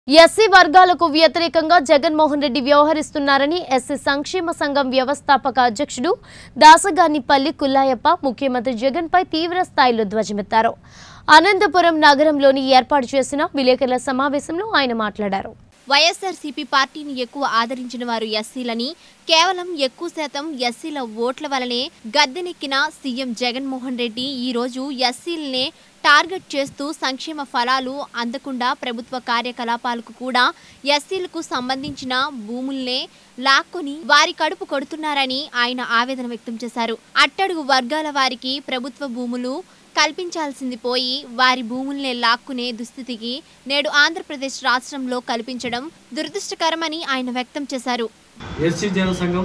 SC వర్గాలకు వ్యతిరేకంగా జగన్మోహన్ రెడ్డి వ్యవహరిస్తున్నారని ఎస్సీ సంక్షేమ సంఘం వ్యవస్థాపక అధ్యక్షుడు దాసగానిపల్లి కుల్లాయప్ప ముఖ్యమంత్రి జగన్పై తీవ్ర స్థాయిలో ధ్వజమెత్తారు అనంతపురం నగరంలోని ఏర్పాటు చేసిన విలేకరుల సమావేశంలో ఆయన మాట్లాడారు వైఎస్ఆర్సీపీ పార్టీని ఎక్కువ ఆదరించిన వారు ఎస్సీలని కేవలం ఎక్కువ శాతం ఎస్సీల ఓట్ల వలనే గద్దెనెక్కిన సీఎం జగన్మోహన్ రెడ్డి ఈ రోజు ఎస్సీలనే టార్గెట్ చేస్తూ సంక్షేమ ఫలాలు అందకుండా ప్రభుత్వ కార్యకలాపాలకు కూడా ఎస్సీలకు సంబంధించిన భూముల్నే లాక్కొని వారి కడుపు కొడుతున్నారని ఆయన ఆవేదన వ్యక్తం చేశారు అట్టడుగు వర్గాల వారికి ప్రభుత్వ భూములు కల్పించాల్సింది పోయి వారి భూముల్నే లాక్కునే దుస్థితికి నేడు ఆంధ్రప్రదేశ్ రాష్ట్రంలో కల్పించడం దురదృష్టకరమని ఆయన వ్యక్తం చేశారు ఎస్సీ జనసంఘం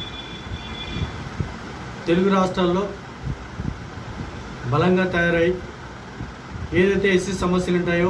తెలుగు రాష్ట్రాల్లో బలంగా తయారై ఏదైతే ఎస్సీ సమస్యలు ఉంటాయో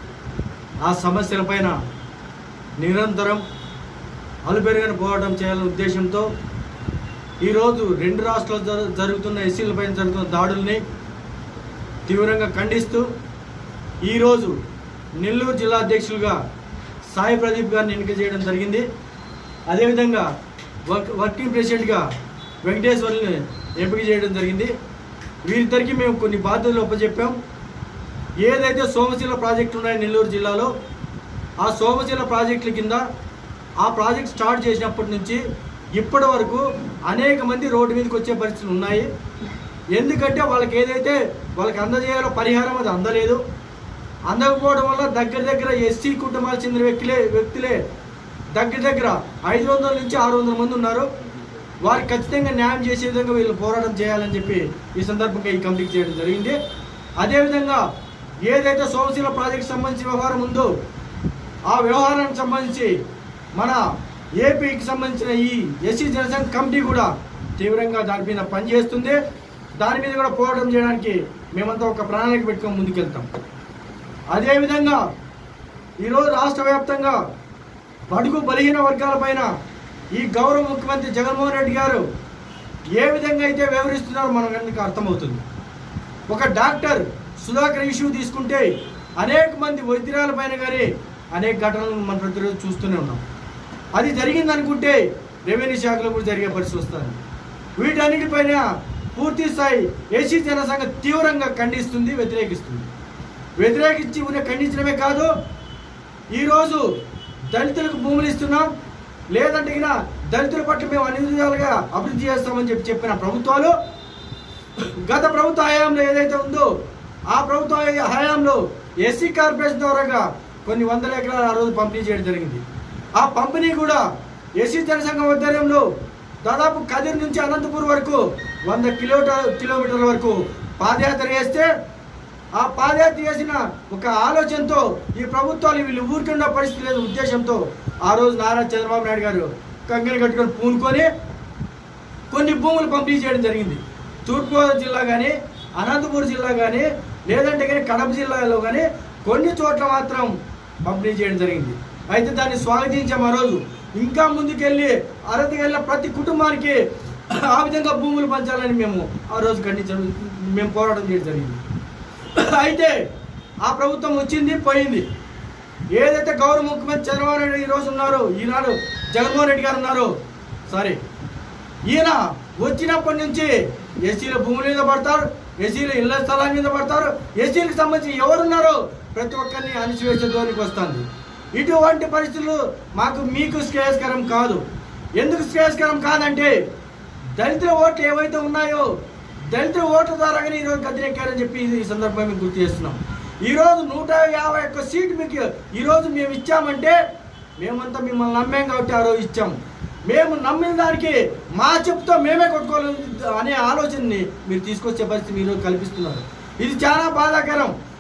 ఆ సమస్యలపైన నిరంతరం అలుపెరుగని పోరాటం చేయాలనే ఉద్దేశంతో ఈరోజు రెండు రాష్ట్రాల్లో జరు- జరుగుతున్న ఎస్సీలపైన జరుగుతున్న దాడుల్ని తీవ్రంగా ఖండిస్తూ ఈరోజు నెల్లూరు జిల్లా అధ్యక్షులుగా సాయి ప్రదీప్ గారిని ఎన్నిక చేయడం జరిగింది అదేవిధంగా వర్క్ వర్కింగ్ ప్రెసిడెంట్గా వెంకటేశ్వర్ని ఎంపిక చేయడం జరిగింది వీరిద్దరికీ మేము కొన్ని బాధ్యతలు ఒప్పచెప్పాం ఏదైతే సోమశిల ప్రాజెక్టులు ఉన్నాయో నెల్లూరు జిల్లాలో ఆ సోమశిల ప్రాజెక్టుల కింద ఆ ప్రాజెక్ట్ స్టార్ట్ చేసినప్పటి నుంచి ఇప్పటి వరకు అనేక మంది రోడ్డు మీదకి వచ్చే పరిస్థితులు ఉన్నాయి ఎందుకంటే వాళ్ళకి ఏదైతే వాళ్ళకి అందజేయాలో పరిహారం అది అందలేదు అందకపోవడం వల్ల దగ్గర దగ్గర ఎస్సీ కుటుంబాలకు చెందిన వ్యక్తులే వ్యక్తులే దగ్గర దగ్గర ఐదు వందల నుంచి ఆరు వందల మంది ఉన్నారు వారికి ఖచ్చితంగా న్యాయం చేసే విధంగా వీళ్ళు పోరాటం చేయాలని చెప్పి ఈ సందర్భంగా ఈ కమిటీకి చేయడం జరిగింది అదేవిధంగా ఏదైతే సోమశీల ప్రాజెక్ట్ సంబంధించిన వ్యవహారం ఉందో ఆ వ్యవహారానికి సంబంధించి మన ఏపీకి సంబంధించిన ఈ ఎస్సీ జనసంఘ కమిటీ కూడా తీవ్రంగా దాని మీద పనిచేస్తుంది దాని మీద కూడా పోరాటం చేయడానికి మేమంతా ఒక ప్రణాళిక పెట్టుకొని ముందుకెళ్తాం అదేవిధంగా ఈరోజు రాష్ట్ర వ్యాప్తంగా బడుగు బలహీన వర్గాలపైన ఈ గౌరవ ముఖ్యమంత్రి జగన్మోహన్ రెడ్డి గారు ఏ విధంగా అయితే వ్యవహరిస్తున్నారో మనకు అందరికీ అర్థమవుతుంది ఒక డాక్టర్ సుధాకర్ ఇష్యూ తీసుకుంటే అనేక మంది వైద్యురాల పైన కానీ అనేక ఘటనలు మనం ప్రతిరోజు చూస్తూనే ఉన్నాం అది జరిగింది అనుకుంటే రెవెన్యూ శాఖలో కూడా జరిగే పరిస్థితి వస్తుంది వీటన్నిటిపైన పూర్తి స్థాయి ఏసీ జనసంఘ తీవ్రంగా ఖండిస్తుంది వ్యతిరేకిస్తుంది వ్యతిరేకించి ఉన్న ఖండించడమే కాదు ఈరోజు దళితులకు భూములు ఇస్తున్నాం లేదంటే గిన దళితుల పట్ల మేము అన్ని విధాలుగా అభివృద్ధి చేస్తామని చెప్పి చెప్పిన ప్రభుత్వాలు గత ప్రభుత్వ హయాంలో ఏదైతే ఉందో ఆ ప్రభుత్వ హయాంలో ఎస్సీ కార్పొరేషన్ ద్వారాగా కొన్ని వందల ఎకరాలు ఆ రోజు పంపిణీ చేయడం జరిగింది ఆ పంపిణీ కూడా ఎస్సీ జనసంఘం ఆధ్వర్యంలో దాదాపు కదిర్ నుంచి అనంతపూర్ వరకు వంద కిలోమీటర్ కిలోమీటర్ల వరకు పాదయాత్ర చేస్తే ఆ పాదయాత్ర చేసిన ఒక ఆలోచనతో ఈ ప్రభుత్వాలు వీళ్ళు ఊరుకున్న పరిస్థితి లేదు ఉద్దేశంతో ఆ రోజు నారా చంద్రబాబు నాయుడు గారు కంగన కట్టుకొని పూనుకొని కొన్ని భూములు పంపిణీ చేయడం జరిగింది తూర్పుగోదావరి జిల్లా కానీ అనంతపురం జిల్లా కానీ లేదంటే కానీ కడప జిల్లాలో కానీ కొన్ని చోట్ల మాత్రం పంపిణీ చేయడం జరిగింది అయితే దాన్ని స్వాగతించాం ఆ రోజు ఇంకా ముందుకెళ్ళి అరవై ప్రతి కుటుంబానికి ఆ విధంగా భూములు పంచాలని మేము ఆ రోజు ఖండించడం మేము పోరాటం చేయడం జరిగింది అయితే ఆ ప్రభుత్వం వచ్చింది పోయింది ఏదైతే గౌరవ ముఖ్యమంత్రి చంద్రబాబు నాయుడు ఈ రోజు ఉన్నారో ఈనాడు జగన్మోహన్ రెడ్డి గారు ఉన్నారు సారీ ఈయన వచ్చినప్పటి నుంచి ఎస్సీల భూముల మీద పడతారు ఎస్సీల ఇళ్ల స్థలాల మీద పడతారు ఎస్సీలకు సంబంధించి ఎవరున్నారో ప్రతి ఒక్కరిని అణిచివేసే ధోరణికి వస్తుంది ఇటువంటి పరిస్థితులు మాకు మీకు శ్రేయస్కరం కాదు ఎందుకు శ్రేయస్కరం కాదంటే దళితుల ఓట్లు ఏవైతే ఉన్నాయో దళితుల ఓట్ల ద్వారాగానే ఈరోజు గద్దెనెక్కారని చెప్పి ఈ సందర్భంగా మేము గుర్తు చేస్తున్నాం ఈరోజు నూట యాభై ఒక్క సీట్ మీకు ఈరోజు మేము ఇచ్చామంటే మేమంతా మిమ్మల్ని నమ్మాం కాబట్టి ఆ రోజు ఇచ్చాం మేము నమ్మిన దానికి మా చెప్తో మేమే కొట్టుకోవాలి అనే ఆలోచనని మీరు తీసుకొచ్చే పరిస్థితి మీరు కల్పిస్తున్నారు ఇది చాలా బాధాకరం